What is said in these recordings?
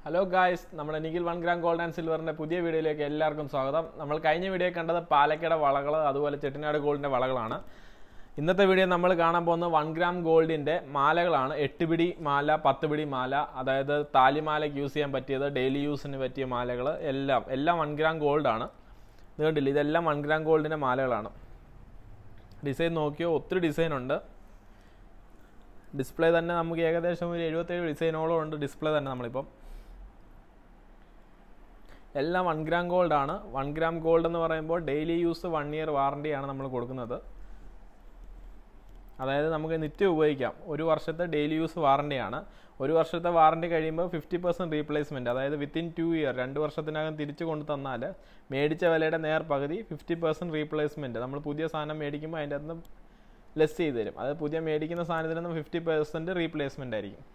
hello guys നമ്മുടെ Nikhil one gram gold and സിൽവറിന്റെ പുതിയ വീഡിയോയിലേക്ക് എല്ലാവർക്കും സ്വാഗതം നമ്മൾ കഴിഞ്ഞ വീഡിയോ കണ്ടത് പാലക്കയുടെ വളകൾ അതുപോലെ ചെട്ടിനാട് ഗോൾഡിന്റെ വളകളാണ് ഇന്നത്തെ വീഡിയോ നമ്മൾ കാണാൻ പോകുന്നത് വൺ ഗ്രാം ഗോൾഡിന്റെ മാലകളാണ് എട്ട് പിടി മാല പത്ത് പിടി മാല അതായത് താലിമാലയ്ക്ക് യൂസ് ചെയ്യാൻ പറ്റിയത് ഡെയിലി യൂസിന് പറ്റിയ മാലകൾ എല്ലാം എല്ലാം വൺ ഗ്രാം ഗോൾഡ് ആണ് ഇത് കണ്ടില്ല ഇതെല്ലാം വൺ ഗ്രാം ഗോൾഡിന്റെ മാലകളാണ് ഡിസൈൻ നോക്കിയോ ഒത്തിരി ഡിസൈൻ ഉണ്ട് ഡിസ്പ്ലേ തന്നെ നമുക്ക് ഏകദേശം ഒരു എഴുപത്തേഴ് ഡിസൈനോളം ഉണ്ട് ഡിസ്പ്ലേ തന്നെ നമ്മളിപ്പം എല്ലാം വൺ ഗ്രാം ഗോൾഡ് ആണ് വൺ ഗ്രാം ഗോൾഡ് എന്ന് പറയുമ്പോൾ ഡെയിലി യൂസ് വൺ ഇയർ വാറണ്ടിയാണ് നമ്മൾ കൊടുക്കുന്നത് അതായത് നമുക്ക് നിത്യം ഉപയോഗിക്കാം ഒരു വർഷത്തെ ഡെയിലി യൂസ് വാറണ്ടിയാണ് ഒരു വർഷത്തെ വാറണ്ടി കഴിയുമ്പോൾ ഫിഫ്റ്റി പെർസെൻറ്റ് റീപ്ലേസ്മെൻറ്റ് അതായത് വിത്തിൻ ടു ഇയർ രണ്ട് വർഷത്തിനകം തിരിച്ചു കൊണ്ടു തന്നാൽ മേടിച്ച വിലയുടെ നേർ പകുതി ഫിഫ്റ്റി പെർസെൻറ്റ് റീപ്ലേസ്മെൻറ്റ് നമ്മൾ പുതിയ സാധനം മേടിക്കുമ്പോൾ അതിൻ്റെ അകത്ത് ലെസ് ചെയ്ത് തരും അത് പുതിയ മേടിക്കുന്ന സാധനത്തിൽ നിന്ന് ഫിഫ്റ്റി പെർസെൻറ്റ് റീപ്ലേസ്മെൻ്റ് ആയിരിക്കും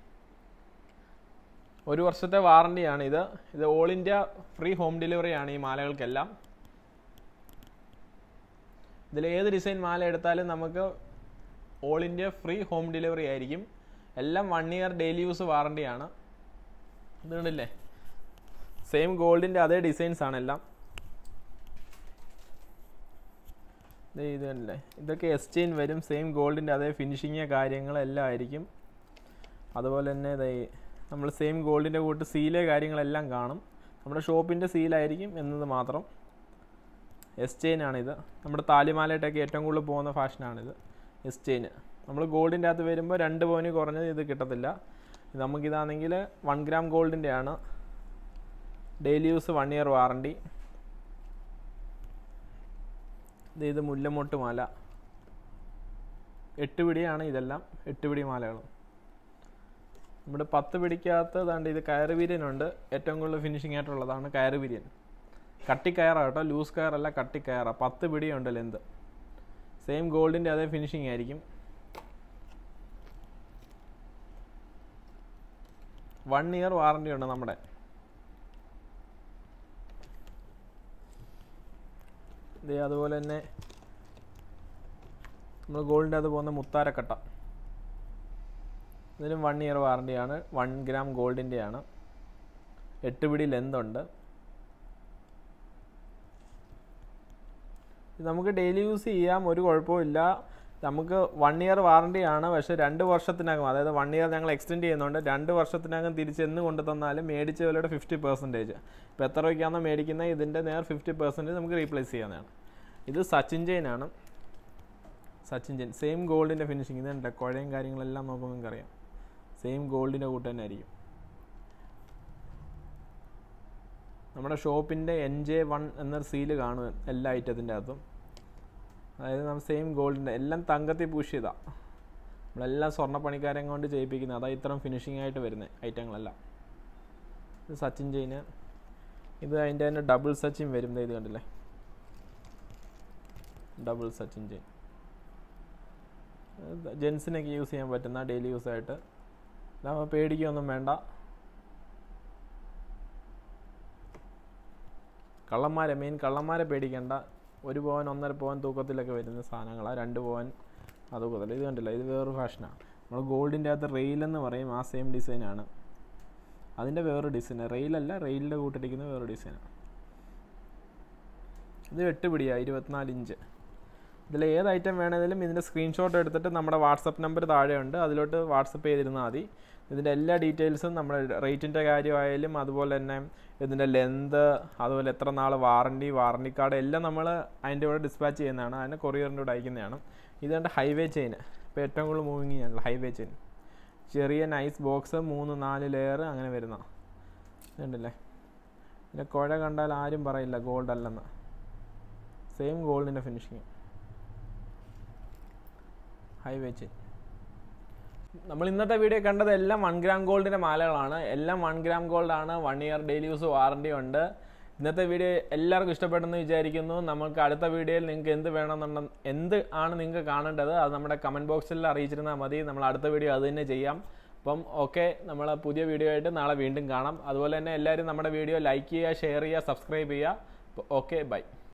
ഒരു വർഷത്തെ വാറണ്ടിയാണ് ഇത് ഇത് all India free home delivery ആണ് ഈ മാലകൾക്കെല്ലാം ഇതിൽ ഏത് ഡിസൈൻ മാല എടുത്താലും നമുക്ക് all India free home delivery ആയിരിക്കും എല്ലാം വൺ ഇയർ ഡെയിലി യൂസ് വാറണ്ടിയാണ് ഇത് കണ്ടില്ലേ സെയിം ഗോൾഡിൻ്റെ അതേ ഡിസൈൻസ് ആണ് എല്ലാം ദേ ഇത് കണ്ടില്ലേ ഇതൊക്കെ എക്സ്ചേഞ്ച് വരും സെയിം ഗോൾഡിൻ്റെ അതേ ഫിനിഷിങ് കാര്യങ്ങളെല്ലാം ആയിരിക്കും അതുപോലെ തന്നെ ദേ നമ്മൾ സെയിം ഗോൾഡിൻ്റെ കൂട്ട് സീല് കാര്യങ്ങളെല്ലാം കാണും നമ്മുടെ ഷോപ്പിൻ്റെ സീലായിരിക്കും എന്നത് മാത്രം എക്സ്ചേഞ്ച് ആണിത് നമ്മുടെ താലിമാലയിട്ടൊക്കെ ഏറ്റവും കൂടുതൽ പോകുന്ന ഫാഷനാണിത് എക്സ്ചേഞ്ച് നമ്മൾ ഗോൾഡിൻ്റെ അകത്ത് വരുമ്പോൾ രണ്ട് പവന് കുറഞ്ഞത് ഇത് കിട്ടത്തില്ല ഇത് നമുക്കിതാണെങ്കിൽ വൺ ഗ്രാം ഗോൾഡിൻ്റെ ആണ് daily use one year warranty ഇത് ഇത് മുല്ലമൊട്ട് മാല എട്ട് പിടിയാണ് ഇതെല്ലാം എട്ട് പിടി മാലകളും നമ്മുടെ പത്ത് പിടിക്കകത്ത് ദാണ്ട് ഇത് കയറ് വീര്യനുണ്ട് ഏറ്റവും കൂടുതൽ ഫിനിഷിംഗ് ആയിട്ടുള്ളതാണ് കയറ് വീര്യൻ കട്ടി കയറാണ് കേട്ടോ ലൂസ് കയറല്ല കട്ടി കയറാ പത്ത് പിടിയുണ്ട് ലെന്ത് സെയിം ഗോൾഡിൻ്റെ അതേ ഫിനിഷിംഗ് ആയിരിക്കും വൺ ഇയർ വാറണ്ടി ഉണ്ട് നമ്മുടെ ഇത് അതുപോലെ തന്നെ നമ്മൾ ഗോൾഡിൻ്റെ അത് പോകുന്ന മുത്താരക്കട്ട ഇതിനും വൺ ഇയർ വാറണ്ടിയാണ് വൺ ഗ്രാം ഗോൾഡിൻ്റെയാണ് എട്ട് പിടി ലെന്ത് ഉണ്ട് ഇത് നമുക്ക് ഡെയിലി യൂസ് ചെയ്യാം ഒരു കുഴപ്പമില്ല നമുക്ക് വൺ ഇയർ വാറണ്ടിയാണ് പക്ഷേ രണ്ട് വർഷത്തിനകം അതായത് വൺ ഇയർ ഞങ്ങൾ എക്സ്റ്റെൻഡ് ചെയ്യുന്നുണ്ട് രണ്ട് വർഷത്തിനകം തിരിച്ചെന്ന് കൊണ്ടു തന്നാലും മേടിച്ച വിലയുടെ ഫിഫ്റ്റി പെർസെൻറ്റേജ് ഇപ്പോൾ എത്ര രൂപയ്ക്കാണോ മേടിക്കുന്നത് ഇതിൻ്റെ നേർ ഫിഫ്റ്റി പെർസെൻറ്റേജ് നമുക്ക് റീപ്ലേസ് ചെയ്യാവുന്നതാണ് ഇത് സച്ചിൻ ജെയിനാണ് സച്ചിൻ ജെയിൻ സെയിം ഗോൾഡിൻ്റെ ഫിനിഷിങ് ഇതുണ്ട് കുഴയും കാര്യങ്ങളെല്ലാം നോക്കുമ്പോൾ നിങ്ങൾക്ക് അറിയാം സെയിം ഗോൾഡിൻ്റെ കൂട്ട് തന്നെ ആയിരിക്കും നമ്മുടെ ഷോപ്പിൻ്റെ എൻ ജെ വൺ എന്നൊരു സീല് കാണും എല്ലാ ഐറ്റത്തിൻ്റെ അകത്തും അതായത് നമ്മൾ സെയിം ഗോൾഡിൻ്റെ എല്ലാം തങ്കത്തിൽ പൂഷ് ചെയ്താണ് നമ്മളെല്ലാം സ്വർണ്ണപ്പണിക്കാരെ കൊണ്ട് ചെയ്യിപ്പിക്കുന്നത് അതാ ഇത്രയും ഫിനിഷിംഗ് ആയിട്ട് വരുന്നത് ഐറ്റങ്ങളെല്ലാം ഇത് സച്ചിൻ ചെയിന് ഇത് അതിൻ്റെ തന്നെ ഡബിൾ സച്ചിൻ വരും ദേ ഇത് കണ്ടില്ലേ ഡബിൾ സച്ചിൻ ചെയിൻ ജെൻസിനൊക്കെ യൂസ് ചെയ്യാൻ പറ്റുന്ന ഡെയിലി യൂസായിട്ട് നമ്മൾ പേടിക്കുകയൊന്നും വേണ്ട കള്ളന്മാരെ മെയിൻ കള്ളന്മാരെ പേടിക്കേണ്ട ഒരു പവൻ ഒന്നര പവൻ തൂക്കത്തിലൊക്കെ വരുന്ന സാധനങ്ങളാണ് രണ്ട് പവൻ ആ തൂക്കത്തിൽ ഇത് കണ്ടില്ല ഇത് വേറൊരു ഫാഷനാണ് നമ്മൾ ഗോൾഡിൻ്റെ അകത്ത് റെയിൽ എന്ന് പറയും ആ സെയിം ഡിസൈനാണ് അതിൻ്റെ വേറൊരു ഡിസൈൻ റെയിലല്ല റെയിലിൻ്റെ കൂട്ടിരിക്കുന്ന വേറൊരു ഡിസൈനാണ് ഇത് എട്ട് പിടിയാണ് ഇരുപത്തിനാല് ഇഞ്ച് ഇതിൽ ഏത് ഐറ്റം വേണമെങ്കിലും ഇതിൻ്റെ സ്ക്രീൻഷോട്ട് എടുത്തിട്ട് നമ്മുടെ വാട്സപ്പ് നമ്പർ താഴെയുണ്ട് അതിലോട്ട് വാട്സപ്പ് ചെയ്തിരുന്നാൽ മതി ഇതിൻ്റെ എല്ലാ ഡീറ്റെയിൽസും നമ്മുടെ റേറ്റിൻ്റെ കാര്യമായാലും അതുപോലെ തന്നെ ഇതിൻ്റെ ലെന്ത് അതുപോലെ എത്ര നാൾ വാറണ്ടി വാറണ്ടി കാർഡ് എല്ലാം നമ്മൾ അതിൻ്റെ കൂടെ ഡിസ്പാച്ച് ചെയ്യുന്നതാണ് അതിന് കൊറിയറിൻ്റെ കൂടെ അയക്കുന്നതാണ് ഇതുകൊണ്ട് ഹൈവേ ചെയിൻ ഇപ്പോൾ ഏറ്റവും കൂടുതൽ മൂവിങ് ചെയ്യാനുള്ള ഹൈവേ ചെയിൻ ചെറിയ നൈസ് ബോക്സ് മൂന്ന് നാല് ലെയർ അങ്ങനെ വരുന്ന ഇതുണ്ടല്ലേ പിന്നെ കുഴ കണ്ടാൽ ആരും പറയില്ല ഗോൾഡ് അല്ലെന്ന് സെയിം ഗോൾഡിൻ്റെ ഫിനിഷിങ് ഹൈവേ ചെയിൻ നമ്മൾ ഇന്നത്തെ വീഡിയോ കണ്ടത് എല്ലാം വൺ ഗ്രാം ഗോൾഡിൻ്റെ മാലകളാണ് എല്ലാം വൺ ഗ്രാം ഗോൾഡ് ആണ് one year daily use warranty ഉണ്ട് ഇന്നത്തെ വീഡിയോ എല്ലാവർക്കും ഇഷ്ടപ്പെട്ടെന്ന് വിചാരിക്കുന്നു നമുക്ക് അടുത്ത വീഡിയോയിൽ നിങ്ങൾക്ക് എന്ത് വേണമെന്നുണ്ട എന്ത് ആണ് നിങ്ങൾക്ക് കാണേണ്ടത് അത് നമ്മുടെ കമൻറ്റ് ബോക്സിൽ അറിയിച്ചിരുന്നാൽ മതി നമ്മൾ അടുത്ത വീഡിയോ അത് തന്നെ ചെയ്യാം അപ്പം ഓക്കെ നമ്മൾ പുതിയ വീഡിയോ ആയിട്ട് നാളെ വീണ്ടും കാണാം അതുപോലെ തന്നെ എല്ലാവരും നമ്മുടെ വീഡിയോ ലൈക്ക് ചെയ്യുക ഷെയർ ചെയ്യുക സബ്സ്ക്രൈബ് ചെയ്യുക ഓക്കെ ബൈ